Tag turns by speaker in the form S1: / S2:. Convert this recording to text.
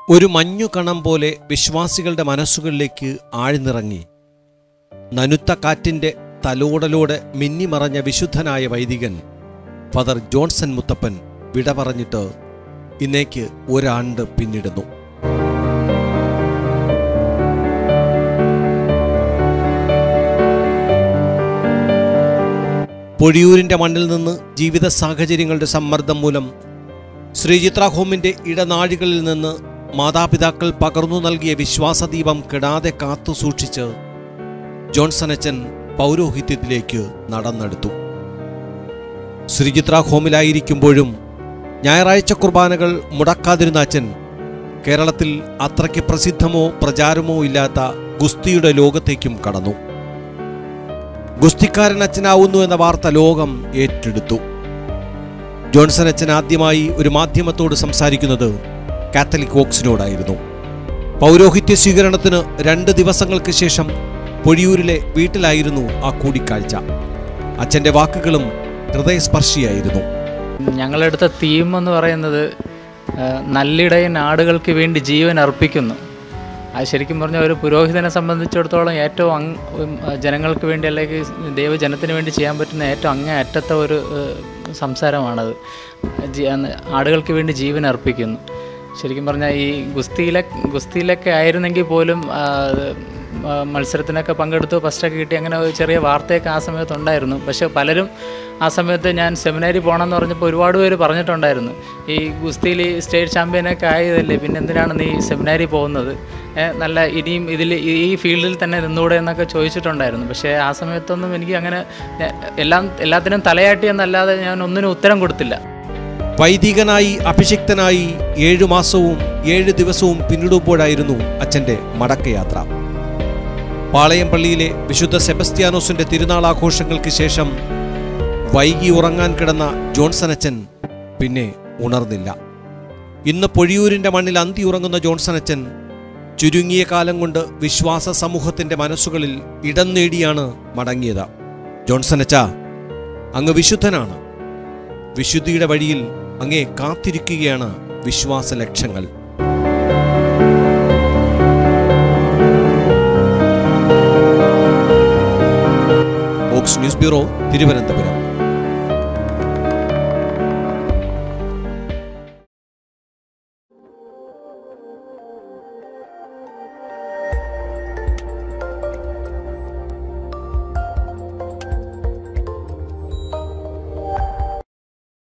S1: ഒരു മഞ്ഞുകണം പോലെ വിശ്വാസികളുടെ മനസ്സുകളിലേക്ക് ആഴ്ന്നിറങ്ങി നനുത്ത കാറ്റിൻ്റെ തലോടലോടെ മിന്നിമറഞ്ഞ വിശുദ്ധനായ വൈദികൻ ഫാദർ ജോൺസൺ മുത്തപ്പൻ വിട പറഞ്ഞിട്ട് ഇന്നേക്ക് ഒരാണ്ട് പിന്നിടുന്നു പൊഴിയൂരിൻ്റെ മണ്ണിൽ നിന്ന് ജീവിത സാഹചര്യങ്ങളുടെ സമ്മർദ്ദം മൂലം ശ്രീചിത്ര ഹോമിൻ്റെ ഇടനാഴികളിൽ നിന്ന് മാതാപിതാക്കൾ പകർന്നു നൽകിയ വിശ്വാസദീപം കെടാതെ കാത്തു സൂക്ഷിച്ച് ജോൺസൺ അച്ഛൻ പൗരോഹിത്യത്തിലേക്ക് നടന്നെടുത്തു ശ്രീചിത്ര ഹോമിലായിരിക്കുമ്പോഴും ഞായറാഴ്ച കുർബാനകൾ മുടക്കാതിരുന്ന അച്ഛൻ കേരളത്തിൽ അത്രയ്ക്ക് പ്രസിദ്ധമോ പ്രചാരമോ ഇല്ലാത്ത ഗുസ്തിയുടെ ലോകത്തേക്കും കടന്നു ഗുസ്തിക്കാരൻ അച്ഛനാവുന്നു എന്ന വാർത്ത ലോകം ഏറ്റെടുത്തു ജോൺസൺ അച്ഛൻ ആദ്യമായി ഒരു മാധ്യമത്തോട് സംസാരിക്കുന്നത് കാത്തലിക് വോക്സിനോടായിരുന്നു പൗരോഹിത്യ സ്വീകരണത്തിന് രണ്ട് ദിവസങ്ങൾക്ക് ശേഷം പൊഴിയൂരിലെ വീട്ടിലായിരുന്നു ആ കൂടിക്കാഴ്ച അച്ഛൻ്റെ വാക്കുകളും ഹൃദയസ്പർശിയായിരുന്നു
S2: ഞങ്ങളെടുത്ത തീം എന്ന് പറയുന്നത് ആ, നല്ലിടയൻ ആടുകൾക്ക് വേണ്ടി ജീവൻ അർപ്പിക്കുന്നു അത് ശരിക്കും പറഞ്ഞാൽ ഒരു പുരോഹിതനെ സംബന്ധിച്ചിടത്തോളം ഏറ്റവും അങ് ഉം, ആ, ജനങ്ങൾക്ക് വേണ്ടി അല്ലെങ്കിൽ ദൈവജനത്തിന് വേണ്ടി ചെയ്യാൻ പറ്റുന്ന ഏറ്റവും അങ്ങേ അറ്റത്തെ ഒരു ഏഹ്, സംസാരമാണത് ജി- അന്ന് ആടുകൾക്ക് വേണ്ടി ജീവൻ അർപ്പിക്കുന്നു ശരിക്കും പറഞ്ഞാൽ ഈ ഗുസ്തിയിലെ ഗുസ്തിയിലൊക്കെ ആയിരുന്നെങ്കിൽ പോലും ആ, അത് ആ, മത്സരത്തിനൊക്കെ പങ്കെടുത്തു ഫസ്റ്റൊക്കെ കിട്ടി അങ്ങനെ ഒരു ചെറിയ വാർത്തയൊക്കെ ആ സമയത്ത് ഉണ്ടായിരുന്നു പക്ഷേ പലരും ആ സമയത്ത് ഞാൻ സെമിനാരി പോകണമെന്ന് പറഞ്ഞപ്പോൾ ഒരുപാട് പേര് പറഞ്ഞിട്ടുണ്ടായിരുന്നു ഈ ഗുസ്തിയിൽ ഈ സ്റ്റേറ്റ് ചാമ്പ്യനൊക്കെ ആയതല്ലേ പിന്നെ എന്തിനാണ് നീ സെമിനാരി പോകുന്നത് ഏ, നല്ല ഇനിയും ഇതിൽ ഈ ഫീൽഡിൽ തന്നെ നിന്നൂടെ എന്നൊക്കെ ചോദിച്ചിട്ടുണ്ടായിരുന്നു പക്ഷേ ആ സമയത്തൊന്നും എനിക്ക് അങ്ങനെ ഞാൻ എല്ലാം എല്ലാത്തിനും തലയാട്ടി എന്നല്ലാതെ ഞാൻ ഒന്നിനും ഉത്തരം കൊടുത്തില്ല
S1: വൈദികനായി അഭിഷിക്തനായി ഏഴു മാസവും ഏഴ് ദിവസവും പിന്നിടുമ്പോഴായിരുന്നു അച്ഛൻ്റെ മടക്കയാത്ര പാളയം പള്ളിയിലെ വിശുദ്ധ സെബസ്ത്യാനോസിന്റെ തിരുനാൾ ആഘോഷങ്ങൾക്ക് ശേഷം വൈകി ഉറങ്ങാൻ കിടന്ന ജോൺസൺ അച്ഛൻ പിന്നെ ഉണർന്നില്ല ഇന്ന് പൊഴിയൂരിന്റെ മണ്ണിൽ അന്തി ഉറങ്ങുന്ന ജോൺസൺ അച്ഛൻ ചുരുങ്ങിയ കാലം കൊണ്ട് വിശ്വാസ സമൂഹത്തിന്റെ മനസ്സുകളിൽ ഇടം നേടിയാണ് മടങ്ങിയത് ജോൺസൺ അച്ഛ അങ്ങ് വിശുദ്ധനാണ് വിശുദ്ധിയുടെ വഴിയിൽ അങ്ങേ കാത്തിരിക്കുകയാണ് വിശ്വാസ ലക്ഷ്യങ്ങൾ ഓക്സ് ന്യൂസ് ബ്യൂറോ തിരുവനന്തപുരം